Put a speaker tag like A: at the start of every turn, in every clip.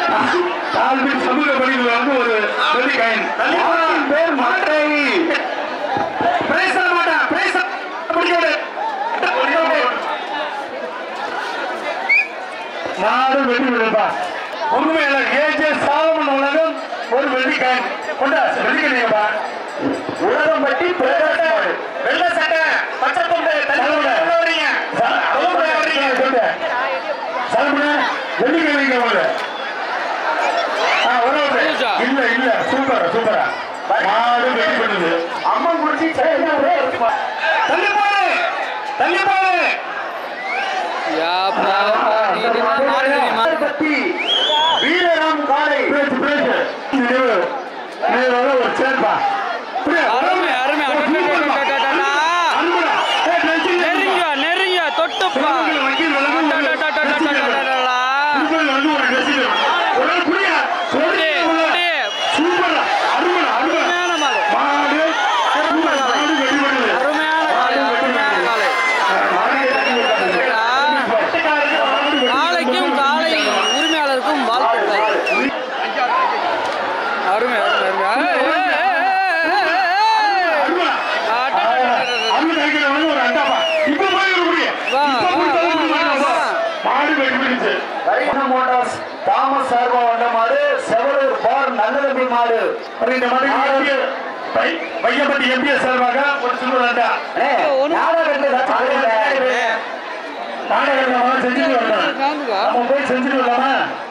A: தாழ்வில் சமூக பணியில் வந்து ஒரு வெள்ளி காயின் மாட்டின் பேர் மாட்டை பேச மாட்டேன் பேச முடியாது நாடு வெள்ளி விடுப்பா உண்மையில ஏஜே சாலமன் உலகம் ஒரு வெள்ளி காயின் கொண்டா வெள்ளி கிடையாப்பா உலகம் பற்றி பேராட்ட வெள்ள சட்டை பச்சை துண்டு தள்ளி வரீங்க வரீங்க சாலமன் வெள்ளி கிடைக்க போல ஆ, ஒரு ஒரு.
B: பூஜா.
A: இல்ல இல்ல சூப்பர் சூப்பரா மாடு வெட்டி பண்ணுது அம்மன் குடிச்சி தள்ளி போடு தள்ளி போடு
B: யாப்பா நீ மாடு தெரியுமா
A: பத்தி வீரராம் காலை பேசு பேசு நினைவு நினைவு ஒரு சேர்ப்பா
B: அருமை அருமை அடடடடடடடா. நெருங்க நெருங்க தொட்டுப்பா அடடடடடடடடா. குடி, குடி. அருமையான மாடு அருமையான காலை அருமையான காலை நாளைக்கும் காலை உரிமையாளருக்கும் வாழ்த்துக்கள் அருமை அருமை அருமை ஏய், ஏய், ஏய், ஏய், ஏய்.
A: தாமஸ் சார்பா வந்த மாடு செவலூர் பார் நல்லதம்பி மாடு இந்த மாதிரி பையப்பட்டி எம்பிஎஸ் சார்பாக ஒரு சில்வர் அண்டா நாடகம் செஞ்சுட்டு வரலாம்
B: காந்துக்கா
A: நம்ம போய் செஞ்சுட்டு வரலாமா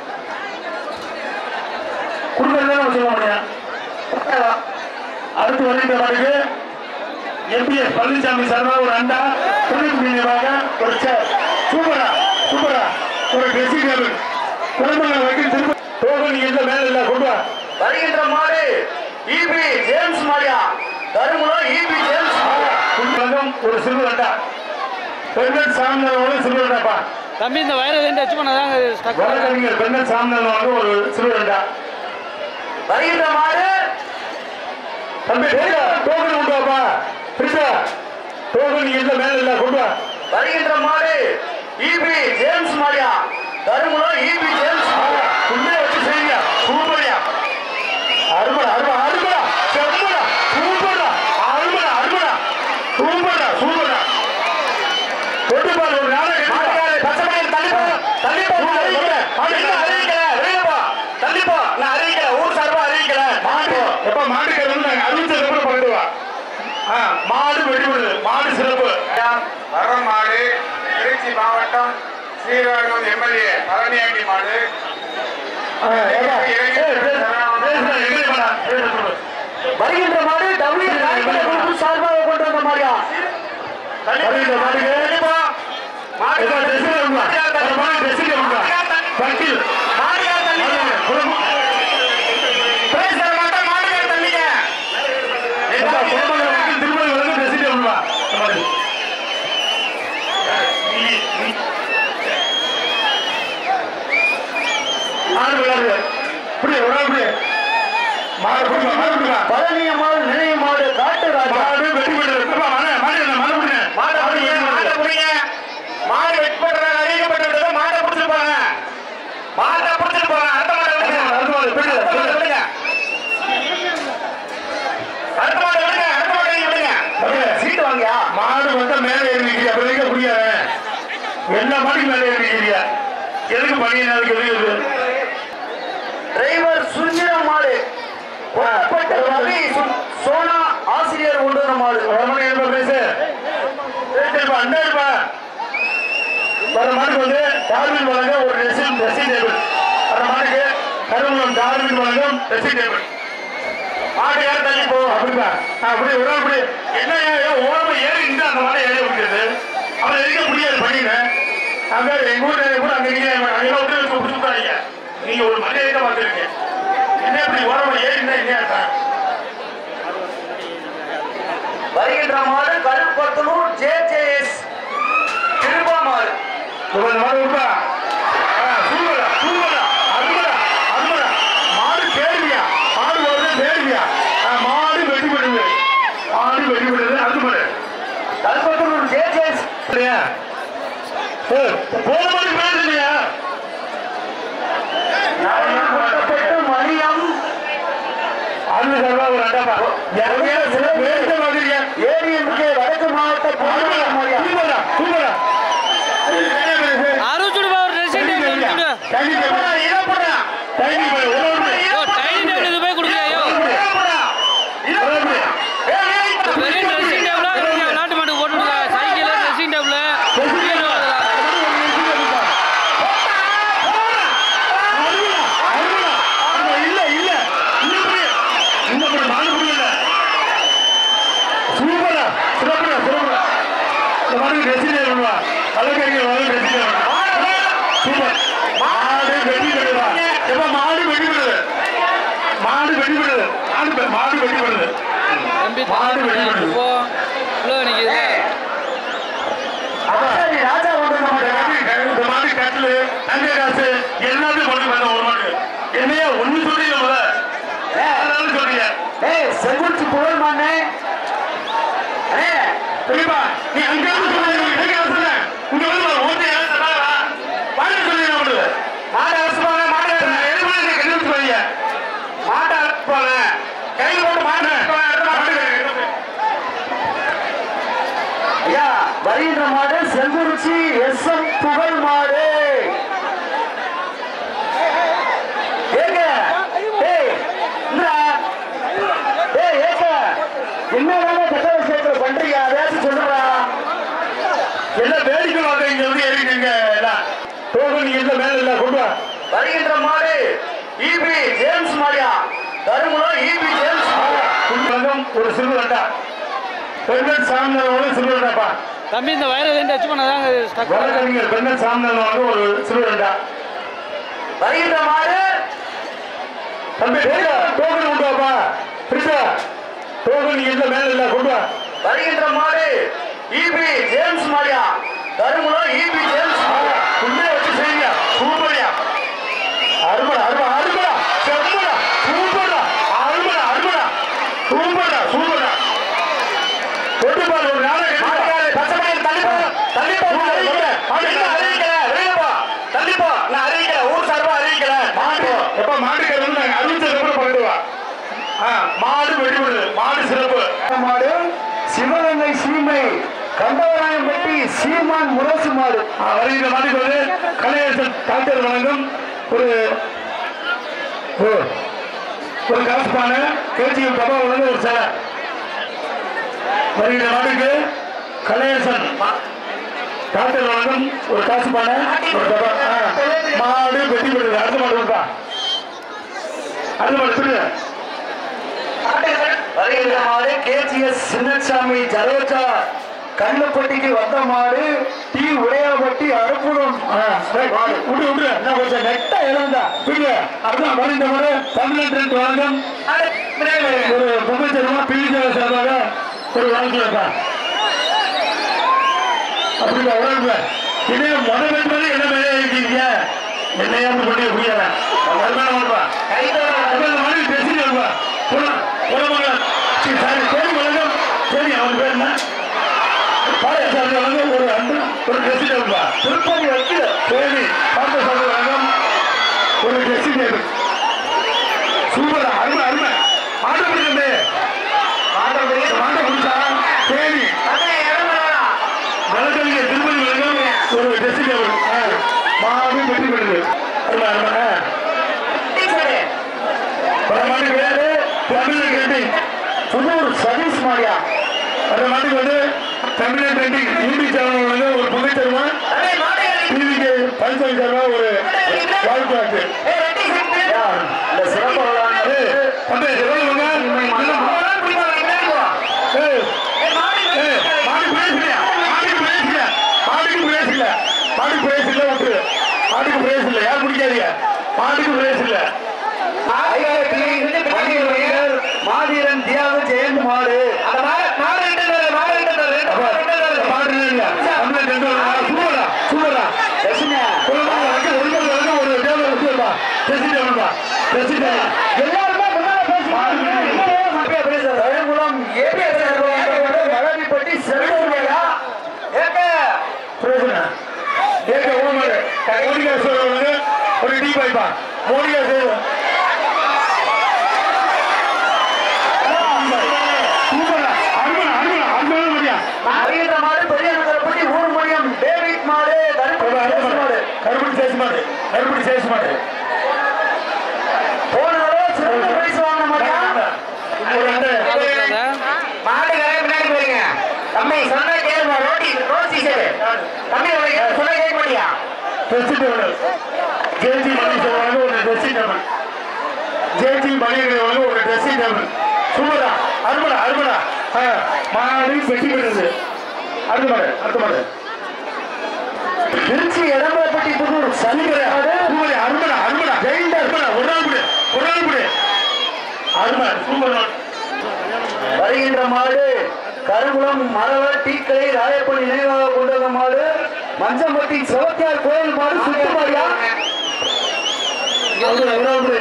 A: குடும்பம் நம்ம சொல்ல முடியும் அடுத்து வருகின்ற மாட்டுக்கு எம்பிஎஸ் பழனிசாமி சார்பாக ஒரு அண்டா தொழில் நினைவாக ஒரு சேர் சூப்பரா சூப்பரா ஒரு ட்ரெஸ்ஸிங் டேபிள் குழந்தைங்க வைக்க திரும்ப டோகன் எந்த மேல இல்ல கொண்டு வா
C: வருகின்ற மாடு இபி ஜேம்ஸ் மாடியா தருமபுரம் இபி ஜேம்ஸ் மாடியா
A: குடும்பம் ஒரு சில்வர் அண்டா பெண்கள் சாமியாரோட சில்வர் அண்டாப்பா
B: தம்பி இந்த வயரை ரெண்டு வச்சு பண்ணாதாங்க ஸ்டக்
A: வழக்கறிஞர் பெண்கள் சாமியாரோட ஒரு சில்வர் அண்டா
C: வருகின்ற மாடு
A: தம்பி டோக்கன் கொண்டு வாப்பா பிரிட்டா டோக்கன் எந்த மேல இல்ல கொண்டு வா
C: வருகின்ற மாடு இபி ஜேம்ஸ் மாடியா தருமபுரம் இபி ஜேம்ஸ் மாடியா
A: உண்மையை வச்சு செய்யுங்க சூப்பர்யா அருமடா அருமடா அருமடா செம்மடா சூப்பர்டா அருமடா அருமடா சூப்பர்டா சூப்பர்டா கொண்டு பாரு ஒரு நாளை
C: மாட்டுக்காரே, பச்சை மயில் தள்ளி போ தள்ளி போ நான் அறிவிக்கல இன்னும் அறிவிக்கல வெளியே போ தள்ளி போ நான் அறிவிக்கல ஊர் சார்பா அறிவிக்கல
A: மாடு எப்ப மாட்டுக்கு வந்து நாங்க அறிவிச்சது கூட பண்ணிடுவா ஆ மாடு வெடிவிடுது மாடு சிறப்பு
D: வர மாடு திருச்சி மாவட்டம் ஸ்ரீரங்கம் எம்எல்ஏ பழனியாண்டி மாடு
A: ஆ, ஏப்பா, ஏய், பேசு, பேசுடா, எங்களை பண்ணா, பேசு, சொல்லு.
C: வருகின்ற மாடு டபிள்யூ குழு சார்பாக கொண்டு வந்த மாடியா
A: வருகின்ற மாட்டுக்கு ஏப்பா, dressing room வா. ஒரு மாடு dressing room வா. வக்கீல்.
C: மாடியார் தள்ளிங்க
A: குடும்பம்
C: பேசுற மாட்டோம் மாடியார் தள்ளிங்க
A: ஏப்பா, குடும்பங்கள் வக்கீல் திருமணம் வழங்க dressing room வா. இந்த மாதிரி. மாடு விளையாடுது. இப்படி, ஒரு ஆள் இப்படி. மாடு பிடிப்பா, மாடு பிடிப்பா.
C: பழனியம்மாள் நினைவு மாடு காட்டு ராஜா
A: மாடு வெட்டி விடுது. ஏப்பா, மாடு, மாடு என்ன, மாடு பிடிங்க.
C: மாடை பிடிங்க மாடை பிடிங்க மாடு வெட்படுறாங்க அறிவிக்கப்பட்டு மாடை பிடிச்சிட்டு போங்க மாடை பிடிச்சிட்டு போங்க அடுத்த மாடை விடுங்க
A: அடுத்த மாடு, பிடி,
C: அடுத்த மாடை
A: பிடி.
C: விடுங்க அடுத்த மாடை விடுங்க அடுத்த மாடை நீங்க விடுங்க
A: அப்படியே.
C: சீட்டு வாங்கியா
A: மாடு வந்து மேலே ஏறி நிற்கிறியா அப்புறம் எங்க புரியாது எல்லா மாட்டுக்கு மேலே ஏறி நிற்கிறியா எதுக்கு பணியன் அதுக்கு எதுக்கு இது?
C: டிரைவர் சுஞ்சிரம் மாடு கொல்லப்பட்ட ரவி சு- சோனா ஆசிரியர் கொண்டு வந்த மாடு
A: ரமணி என்ன பேசு பேசுப்பா அண்டா இருப்பா வர மாட்டுக்கு வந்து டார்வின் வழங்க ஒரு ரெசிங் ரெசிங் டேபிள் அந்த மாட்டுக்கு கருவலம் டார்வின் வழங்கும் ரெசிங் டேபிள் மாடு யார் தள்ளி போ அப்படிப்பா ஆ, அப்படி ஒரு நாள் அப்படி என்ன ஏன் ஓரமா ஏறி நின்று அந்த மாடை ஏறி முடியாது அவன் எதுக்க முடியாது பண்ணிடுறேன் அங்க எங்க ஊர்ல கூட அங்க நீங்க அங்க விட்டு வச்சு பிடிச்சுட்டாங்க நீங்க ஒரு மரியாதை பார்த்துருக்கீங்க என்ன இப்படி ஓரமா ஏறினா என்ன அர்த்தம்
C: வருகின்ற மாடு கருப்பத்தனூர் ஜே ஜே எஸ் திருப்பா மாடு
A: இவன் மாடு விட்டா சூப்பரா சூப்பரா அருமடா அருமடா மாடு தேடுவியா மாடு வருது தேடுவியா மாடு வெட்டி விடுது மாடு வெட்டி விடுது அருமடா
C: கருப்பத்தனூர் ஜே ஜே எஸ்
A: இல்லையா போன மாதிரி பேசுறியா பாப்பா யாருமே வேடிக்க மாதிரியா
C: ஏடிஎம்கே வடக்கு மாவட்ட பொதுமக்கள் மாரியா
A: சூப்பரா சூப்பரா
B: அறுபச்சுடுப்பா ஒரு ட்ரெஸ்ஸிங் டேபிள் கொடுங்க
A: டைனிங் டேபிள்
C: இதை போடுறா
A: டைனிங் டேபிள் ஒரு ஒரு மணி.
B: யோ டைனிங் டேபிள் இது போய் கொடுங்க ஐயோ
C: இதை போடுறா இதை
A: ஒரு ஒரு மணி.
B: பெரிய ட்ரெஸ்ஸிங் டேபிளா கொடுங்க விளையாட்டு மாட்டுக்கு போட்டு விடுங்க சைக்கிள் ட்ரெஸ்ஸிங் டேபிள்
A: அருமையா, அருமையா. ஆமா, இல்ல இல்ல இன்னும் புரிய. இன்னும் புரிய. நாலு புரியல. சூப்பரா சிறப்புடா சிறப்புடா இந்த மாதிரி dressing table வா. அலங்கரிக்கிற மாதிரி dressing table. சூப்பர் மாடு வெட்டி விடுதா எப்ப மாடு வெட்டி விடுது மாடு வெட்டி விடுது மாடு வெ- மாடு வெட்டி விடுது
B: தம்பி
A: மாடு வெட்டி விடுது
B: இப்போ இவ்வளோ நிற்கிது
C: சரி, ராஜா வந்து நம்ம
A: இந்த மாதிரி இந்த மாதிரி கட்டிலு தங்க காசு எல்லாத்தையும் கொண்டு வந்த ஒரு மாடு என்னையா ஒண்ணு சொல்றீங்க முத அதனால சொல்றீங்க
C: ஏய் செங்குறிச்சி புகழ் மண்ணே அண்ணே
A: பெரியப்பா நீ அங்க இருந்து சொல்லுங்க எனக்கு அவசரம் இல்லை. இங்க வந்து பாரு, ஓட்டு ஏன் தராரா? வாங்க சொல்லுங்க நம்மளுக்கு.
C: மாடு அரசுவாங்க மாடு
A: நான் எதுவுமே இல்லை, கையெழுத்து போறீங்க.
C: மாட்டு அரசுவாங்க கையில் போட்டு மாடு அரசுவாங்க, அடுத்த மாடு.
A: மாட்டுக்கு.
C: ஐயா வருகின்ற மாடு செங்குறிச்சி எஸ் எம் புகழ் மாடு ஏங்க ஏய் இந்தா. ஏய் ஏங்க என்னதானே கெட்ட விஷயத்துல பண்றீங்க அதையாச்சும் சொல்லுடா
A: எல்லாம் வேடிக்கை பார்க்க இங்க வந்து ஏறிட்டீங்க எல்லாம். டோக்கன் நீங்க எல்லாம் மேல இல்ல கொண்டு வா
C: வருகின்ற மாடு இபி ஜேம்ஸ் மாடியா தருமபுரம் இபி ஜேம்ஸ் மாடியா
A: குடும்பம் ஒரு சிறு வண்டா பெண்கள் சாமியாரோட சிறு வண்டாப்பா
B: தம்பி இந்த வயரை ரெண்டு டச் பண்ணாதாங்க ஸ்டக்
A: வழக்கறிஞர் பெண்கள் சாமியாரோட ஒரு சிறு வண்டா
C: வருகின்ற மாடு
A: தம்பி டோக்கன் கொண்டு வாப்பா பிரிட்டா டோக்கன் நீங்க எல்லாம் மேல இல்ல கொண்டு வா
C: வருகின்ற மாடு இபி ஜேம்ஸ் மாடியா தருமபுரம் இபி ஜேம்ஸ் மாடியா
A: உண்மையை வச்சு செய்யுங்க சூப்பர்யா அருமடா அருமடா அருமடா செம்மடா சூப்பர்டா அருமடா அருமடா சூப்பர்டா சூப்பர்டா கொண்டு பாரு ஒரு நாளை
C: மாட்டுக்காரே, பச்சை மயில் தள்ளி போ, தள்ளி போ, நான் அறிவிக்கல. இன்னும் அறிவிக்கல, வெளிய போ. தள்ளி போ, நான் அறிவிக்கல, ஊர் சார்பா அறிவிக்கல.
A: மாடு எப்ப மாட்டுக்கு வந்து நாங்க அறிவிச்சதுக்கு அப்புறம் பண்ணிட்டு வா ஆ, மாடு வெடிவிடுது மாடு சிறப்பு
C: மாடு சிவகங்கை சீமை கண்டவராயம்பட்டி சீமான் முரசு மாடு
A: ஆ, வருகிற மாட்டுக்கு வந்து கலையரசன் டாக்டர் வழங்கும் ஒரு ஓ, ஒரு காசுப்பான கேஜிஎம் டப்பா வழங்கும் ஒரு சிலை வருகிற மாட்டுக்கு கலையரசன் டாக்டர் வழங்கும் ஒரு காசுப்பான ஒரு டப்பா ஆ, மாடு வெட்டி விடுது அடுத்த மாடு கொடுப்பா அடுத்த மாடு சொல்லுங்க
C: வருகின்ற மாடு கேஜிஎஸ் சின்னசாமி ஜரோஜா கண்ணுப்பட்டிக்கு வந்த மாடு டி உடையாபட்டி அறுப்புடம்
A: ஆ, சரி, மாடு விடு விடு
C: இன்னும் கொஞ்சம் நெட்டா எழுந்தா
A: விடு அடுத்த வருகின்ற மாடு தமிழ்நாட்டு வழங்கும் ஒரு பொம்மை தருமா பிள்ளை சார்பாக ஒரு வாழ்க்கைப்பா அப்படி உடம்பு இதே முத பேர் மாதிரி என்ன மேலே இருக்கீங்க என்னையா பண்ணி புரியல மாதிரி பேசி வருவா புறமங்க சாரி கோடி வழங்கம் சரி அவன் பேர் என்ன பாடசாலை வழங்கம் ஒரு அன்பு ஒரு ட்ரெஸ் வருவா திருப்பதி வைக்கல சரி பாடசாலை வழங்கம் ஒரு ட்ரெஸ் டேபிள் சூப்பரா அருமை அருமை மாட்ட பிடிக்கவே மாட்ட பிடிச்சா சரி வழக்கறிஞர் திருப்பதி வழங்கம் ஒரு ட்ரெஸ் டேபிள் மாடு வெற்றி பெறுது அருமை அருமை ஆ. பல மாடு வேறு தமிழ் கேட்டி
C: புதூர் சதீஷ் மாடியா
A: அந்த மாட்டுக்கு வந்து தமிழ் கேட்டி இந்தி சேனல் வந்து ஒரு பொங்கை தருமா டிவிக்கு பரிசல் தருமா ஒரு வாழ்க்கை
C: இந்த சிறப்பு விழாங்கிறது
A: தம்பி சொல்லுங்க ஏய் ஏய், மாடு பிரேஸ் இல்லையா? மாடுக்கு பிரேஸ் இல்ல. மாடுக்கு பிரேஸ் இல்ல. மாடுக்கு பிரேஸ் இல்ல, விட்டுரு. மாடுக்கு பிரேஸ் இல்ல. யார் பிடிக்காதீங்க. மாடுக்கு பிரேஸ் இல்ல.
C: மாவீரன் தியாக ஜெயந்த் மாடு
A: அப்ப, மாடு இல்லையா? தமிழ் ரெண்டு வருமா? சூப்பரா, சூப்பரா. குழந்தை வழக்கு, ஒரு நாள் வழக்கு, ஒரு டேபிள் வச்சுருப்பா. டெஸ்ட் டேபிள்ப்பா. Test table.
C: எல்லாருமே முன்னால பேசுறாங்க கழுகுளம் மகாதிபட்டி செல்வமையா ஏங்க
A: பிரயோஜன. ஏக ஓமரு. மோடிகா சொல்றவங்க ஒரு டீ பாய்ப்பா. மோடிகா சொல்ற- மறுபடியும் சேஸ் மாடு
C: போன தடவை சிறந்த பிரைஸ் வாங்கின மாதிரியா
A: ஒரு ரெண்டு
C: மாடு கரையை பின்னாடி போறீங்க தம்பி சொன்னா கேளுங்க ரோட்டி ரோசி சரி தம்பி உனக்கு சொன்னா கேட்க மாட்டியா
A: ட்ரெஸ்ஸிங் டேபிள் ஜேஜி மணி சொல்லுவாங்க ஒரு ட்ரெஸ்ஸிங் டேபிள் ஜேஜி மணி சொல்லுவாங்க ஒரு ட்ரெஸ்ஸிங் டேபிள் சூப்பரா அருமடா அருமடா ஆ, மாடு பெட்டி பெறுது அடுத்த மாடு அடுத்த மாடு
C: திருச்சி இடம்பப்பட்டி புதூர்
A: சனிக்கரை சூப்பரா அருமடா அருமடா ஜெயிண்டா அருமடா ஒரு நாள் விடு ஒரு நாள் விடு அருமை சூப்பர்
C: வருகின்ற மாடு கருங்குளம் மரவர் டீக்கலை ராயப்பள்ளி நினைவாக கொண்டத மாடு மஞ்சம்பட்டி சிவத்தியார் கோயில் மாடு சுத்து மாடியா
A: ஒரு நாள் விடு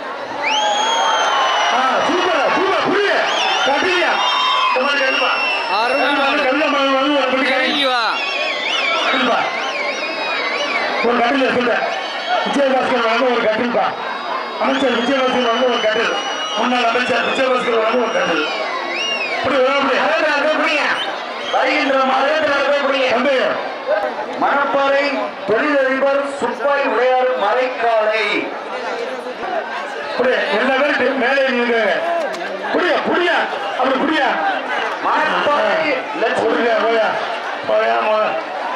A: ஆ சூப்பரா சூப்பர் புரிய கட்டியா இந்த மாதிரி கட்டுப்பா கல்ல மரம் வந்து ஒரு படி கை கட்டில்பா ஒரு கட்டில் சொல்ல விஜயபாஸ்கர் வந்து ஒரு கட்டில்பா அமைச்சர் விஜயபாஸ்கர் வந்து ஒரு கட்டில் முன்னாள் அமைச்சர் விஜயபாஸ்கர் வந்து ஒரு கட்டில் இப்படி அப்படி
C: வருகின்ற மாடு
A: தம்பி
C: மணப்பாறை தொழிலதிபர் சுப்பாய் உடையார் மலைக்காலை
A: இப்படி எல்லா பேரும் மேலே நீங்க புரியா புரியா அப்படி புரியா
C: மணப்பாறை லட்சுமி
A: புரியா போயா போயா மோயா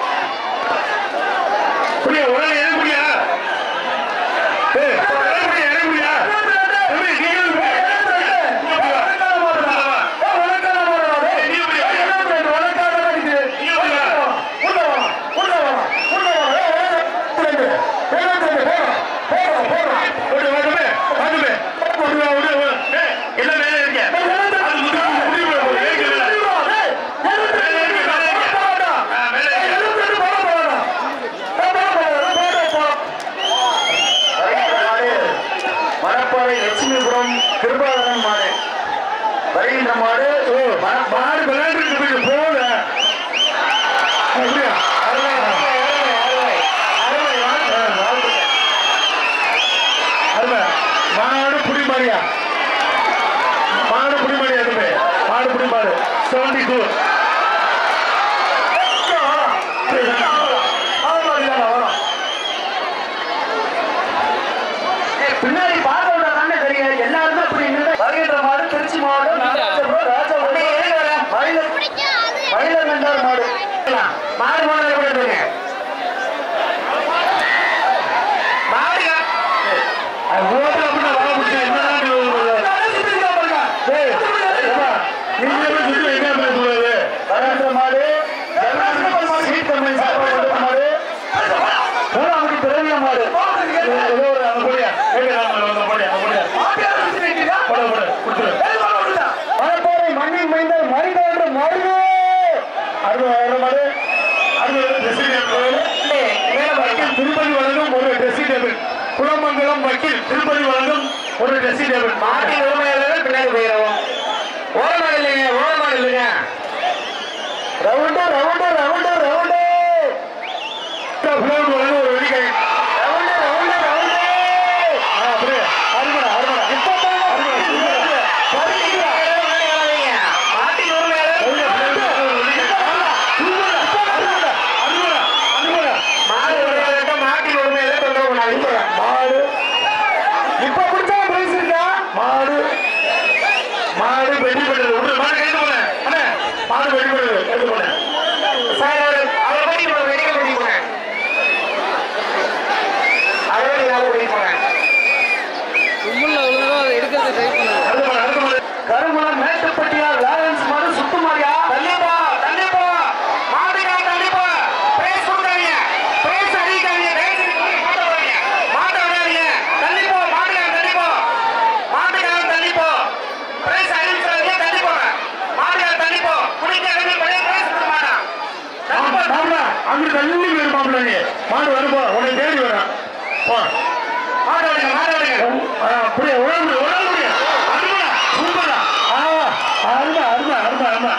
A: புரியா உடனே எது புரியா ஏய், உடனே புரியா, எனக்கு புரியா? தம்பி, நீங்க எது புரியா? நீங்க புரியா? ஏய், நீங்க புரியா? நீங்க புரியா? ஓடு, வா, தம்பி, வா, தம்பி. ஓடு, வா, ஓடு, வா. ஏய், என்ன மேலே இருக்க? அது முடி, முடி, முடி, முடி, ஏறிக்க மேலே. மேலே இருக்க, மேலே இருக்க. ஆ, மேலே இருக்க.
C: மணப்பாறை லட்சுமிபுரம் கிருபாகரன் மாடு வருகின்ற மாடு
A: ஓ, மா- மாடு விளையாண்டுட்டு போயிட்டு போகுது. அப்படியா?
C: அருமை, அருமை, அருமை, அருமை. அருமை, வாழ்த்துக்கள், வாழ்த்துக்கள்.
A: அருமை. மாடு புடி மாடியா மாடு புடி மாடியா தம்பி மாடு புடி மாடு செவன்டி டூ
C: ஏய், பின்னாடி பார்க்க விட்டா தானே தெரியும் எல்லாருமே அப்படி நின்று வருகின்ற மாடு திருச்சி மாவட்டம் நாகராஜபுரம் ராஜாபுரம் மயிலர் மயிலர் நண்டார் மாடு மாடு மாடு எப்படி இருக்குங்க மாடுங்க
A: ஓட்டு அப்படின்னா வர முடியும் என்னதான் நீ ஒரு- ஏய், ஏப்பா, நீங்க எப்படி சுத்தி எங்க போய் சொல்றது?
C: வருகின்ற மாடு சீட் கம்பெனி சார்பாக கொடுத்த மாடு மூணாவது திரவிய மாடு
A: ஏதோ ஒரு அங்க போடியா. ஏய், அங்க வந்து போடியா, அங்க போடியா. போடு, போடு, கொடுத்துரு.
C: மணப்பாறை மண்ணின் மைந்தர் மனிதன்ற மாடு
A: அறுபது ஆயிரம் மாடு அறுபது dressing table. வக்கீல் திருப்பதி வழங்கும் ஒரு dressing table. குளமங்கலம் வக்கீல் திருப்பதி வழங்கும் ஒரு dressing table.
C: மாட்டின் உரிமையாளர்கள் பின்னாடி போயிடவும் ஓரமாடு இல்லைங்க ஓரமாடு இல்லைங்க round round round round
A: float வழங்கும் ஒரு வெடிக்கை.
C: ரவுண்டு ரவுண்டு ரவுண்டு
A: ஆ, அப்படியே. அருமைடா, அருமைடா.
C: இப்போ
A: அருமைடா, சூப்பரா. அருமைடா,
C: மாட்டின் உரிமையாளர்
A: ஒரு வெடிக்கை. சூப்பரா, அருமைடா, அருமைடா, அருமைடா.
C: மாடு உரிமையாளர்கிட்ட மாட்டின் உரிமையாளர் தொந்தரவு பண்ணாதீங்க
A: மாடு
C: இப்ப பிடிச்சா பிரைஸ் இருக்கா
A: மாடு மாடு வெட்டி பண்ணுறது விடு மாடு கைது பண்ண அண்ணே மாடு வெட்டி பண்ணுறது கைது பண்ண
C: சார் அவர் அவர் படி போன வெடிக்க படி போனேன் அவரோட யாரும் படி போனேன்
B: கும்பல்ல விழுந்தோ அதை எடுக்கிறது ட்ரை பண்ணுங்க
A: அடுத்த மாடு அடுத்த மாடு
C: கருங்குளம் மேட்டுப்பட்டியா லாரன்ஸ் மாடு சுத்துமாரியா தள்ளிப்பா தள்ளிப்பா மாடுகா தள்ளிப்பா பிரேஸ் கொடுக்காதீங்க பிரேஸ் அடிக்காதீங்க பிரேஸ் மாட்ட வராதீங்க மாட்ட வராதீங்க தள்ளிப்போ மாடுகா தள்ளிப்போ மாடுகா தள்ளிப்போ பிரேஸ் அடிக்காதீங்க தள்ளிப்போ மாடுகா தள்ளிப்போ குடிக்க வேண்டிய பழைய பிரேஸ் கொடுக்க மாட்டான் தள்ளிப்போ
A: மாப்பிள அங்க தள்ளி போயிரு மாப்பிள நீ மாடு வரும்போ உன்னை தேடி வரான் போ
C: மாட்ட விடுங்க மாட்ட விடுங்க
A: ஆ, அப்படியே உழவு உழவு அருமை சூப்பரா ஆ அருமை அருமை அருமை அருமை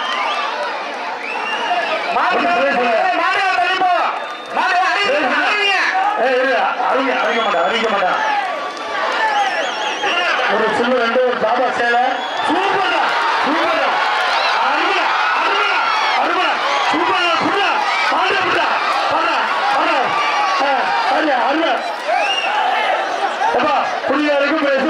C: மாடுகா மாடுகா தள்ளிப்போ மாடுகா அடிங்க அடிங்க
A: ஏய் இரு அறிங்க அறிக்க மாட்டேன் அறிக்க மாட்டேன் ஒரு சில்லு ரெண்டு ஒரு தாபா சேலை சூப்பரா சூப்பரா அருமையா அருமையா அருமையா சூப்பரா புடா பாடு புடா பாடா பாடா சரியா அருமை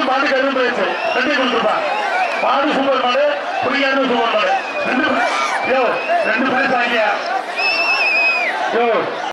A: மாடு கரும்பு பிரைஸ் ரெண்டு கொடுத்துருப்பா மாடு சூப்பர் மாடு புரியாத சூப்பர் மாடு ரெண்டு யோ ரெண்டு பிரைஸ் வாங்கியா யோ